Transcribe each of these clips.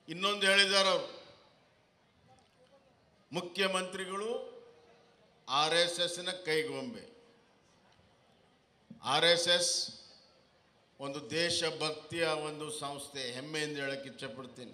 ಇನ್ನೊಂದು ಹೇಳಿದ್ದಾರೆ ಅವರು ಮುಖ್ಯಮಂತ್ರಿಗಳು ಆರ್ ಎಸ್ ಎಸ್ನ ಕೈಗೊಂಬೆ ಆರ್ ಎಸ್ ಎಸ್ ಒಂದು ದೇಶಭಕ್ತಿಯ ಒಂದು ಸಂಸ್ಥೆ ಹೆಮ್ಮೆಯಿಂದ ಹೇಳಕ್ಕೆ ಇಚ್ಛಪಡ್ತೀನಿ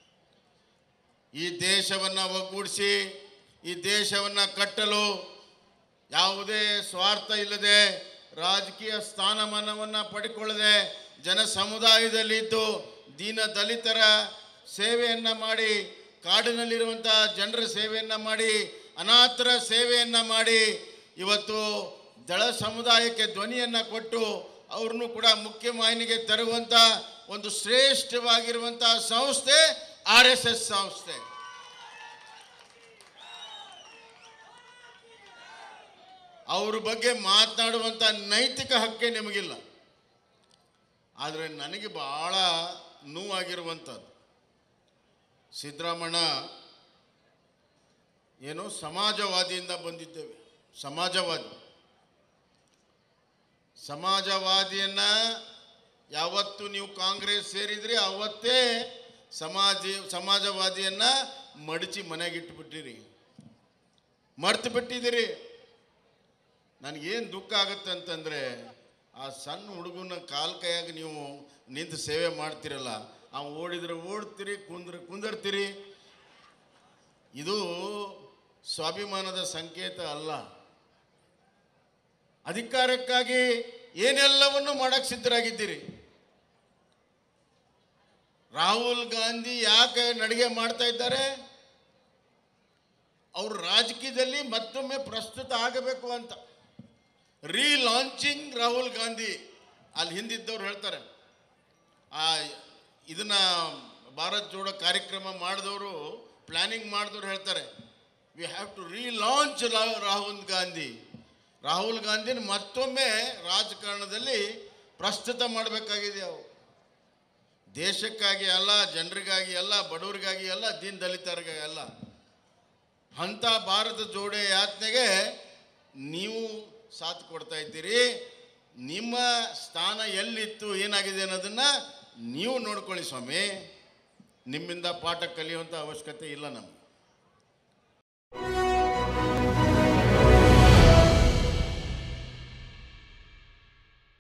ಈ ದೇಶವನ್ನು ಒಗ್ಗೂಡಿಸಿ ಈ ದೇಶವನ್ನು ಕಟ್ಟಲು ಯಾವುದೇ ಸ್ವಾರ್ಥ ಇಲ್ಲದೆ ರಾಜಕೀಯ ಸ್ಥಾನಮಾನವನ್ನು ಪಡ್ಕೊಳ್ಳದೆ ಜನ ಸಮುದಾಯದಲ್ಲಿದ್ದು ದೀನ ದಲಿತರ ಸೇವೆಯನ್ನು ಮಾಡಿ ಕಾಡಿನಲ್ಲಿರುವಂಥ ಜನರ ಸೇವೆಯನ್ನು ಮಾಡಿ ಅನಾಥರ ಸೇವೆಯನ್ನು ಮಾಡಿ ಇವತ್ತು ದಳ ಸಮುದಾಯಕ್ಕೆ ಧ್ವನಿಯನ್ನು ಕೊಟ್ಟು ಅವ್ರನ್ನೂ ಕೂಡ ಮುಖ್ಯ ವಾಹಿನಿಗೆ ತರುವಂಥ ಒಂದು ಶ್ರೇಷ್ಠವಾಗಿರುವಂಥ ಸಂಸ್ಥೆ ಆರ್ ಎಸ್ ಎಸ್ ಸಂಸ್ಥೆ ಅವ್ರ ಬಗ್ಗೆ ಮಾತನಾಡುವಂಥ ನೈತಿಕ ಹಕ್ಕೇ ನಿಮಗಿಲ್ಲ ಆದರೆ ನನಗೆ ಭಾಳ ನೋವಾಗಿರುವಂಥದ್ದು ಸಿದ್ದರಾಮಣ್ಣ ಏನು ಸಮಾಜವಾದಿಯಿಂದ ಬಂದಿದ್ದೇವೆ ಸಮಾಜವಾದಿ ಸಮಾಜವಾದಿಯನ್ನು ಯಾವತ್ತು ನೀವು ಕಾಂಗ್ರೆಸ್ ಸೇರಿದ್ರಿ ಅವತ್ತೇ ಸಮಾಜ ಸಮಾಜವಾದಿಯನ್ನು ಮಡಚಿ ಮನೆಗಿಟ್ಬಿಟ್ಟಿರಿ ಮರ್ತು ಬಿಟ್ಟಿದ್ದೀರಿ ನನಗೇನು ದುಃಖ ಆಗುತ್ತೆ ಅಂತಂದರೆ ಆ ಸಣ್ಣ ಹುಡುಗನ ಕಾಲ್ ಕೈಯಾಗ ನೀವು ನಿಂತು ಸೇವೆ ಮಾಡ್ತಿರಲ್ಲ ಅವ ಓಡಿದ್ರೆ ಓಡ್ತೀರಿ ಕುಂದ್ರ ಕುಂದರ್ತೀರಿ ಇದು ಸ್ವಾಭಿಮಾನದ ಸಂಕೇತ ಅಲ್ಲ ಅಧಿಕಾರಕ್ಕಾಗಿ ಏನೆಲ್ಲವನ್ನು ಮಾಡಕ್ಕೆ ಸಿದ್ಧರಾಗಿದ್ದೀರಿ ರಾಹುಲ್ ಗಾಂಧಿ ಯಾಕೆ ನಡಿಗೆ ಮಾಡ್ತಾ ಇದ್ದಾರೆ ಅವರು ರಾಜಕೀಯದಲ್ಲಿ ಮತ್ತೊಮ್ಮೆ ಪ್ರಸ್ತುತ ಆಗಬೇಕು ಅಂತ ರೀಲಾಂಚಿಂಗ್ ರಾಹುಲ್ ಗಾಂಧಿ ಅಲ್ಲಿ ಹಿಂದಿದ್ದವ್ರು ಹೇಳ್ತಾರೆ ಆ ಇದನ್ನ ಭಾರತ್ ಜೋಡೋ ಕಾರ್ಯಕ್ರಮ ಮಾಡಿದವರು ಪ್ಲಾನಿಂಗ್ ಮಾಡಿದವ್ರು ಹೇಳ್ತಾರೆ we have to relaunch Rahul Gandhi Rahul ಗಾಂಧಿನ ಮತ್ತೊಮ್ಮೆ ರಾಜಕಾರಣದಲ್ಲಿ ಪ್ರಸ್ತುತ ಮಾಡಬೇಕಾಗಿದೆ ಅವು ದೇಶಕ್ಕಾಗಿ ಅಲ್ಲ ಜನರಿಗಾಗಿ ಅಲ್ಲ ಬಡವರಿಗಾಗಿ ಅಲ್ಲ ದೀನ್ ದಲಿತರಿಗಾಗಿ ಅಲ್ಲ ಅಂಥ ಭಾರತ ಜೋಡೆ ಯಾತ್ನೆಗೆ ನೀವು ಸಾಥ್ ಕೊಡ್ತಾ ಇದ್ದೀರಿ ನಿಮ್ಮ ಸ್ಥಾನ ಎಲ್ಲಿತ್ತು ಏನಾಗಿದೆ ಅನ್ನೋದನ್ನು ನೀವು ನೋಡ್ಕೊಳ್ಳಿ ಸ್ವಾಮಿ ನಿಮ್ಮಿಂದ ಪಾಠ ಕಲಿಯುವಂಥ ಅವಶ್ಯಕತೆ ಇಲ್ಲ ನಮಗೆ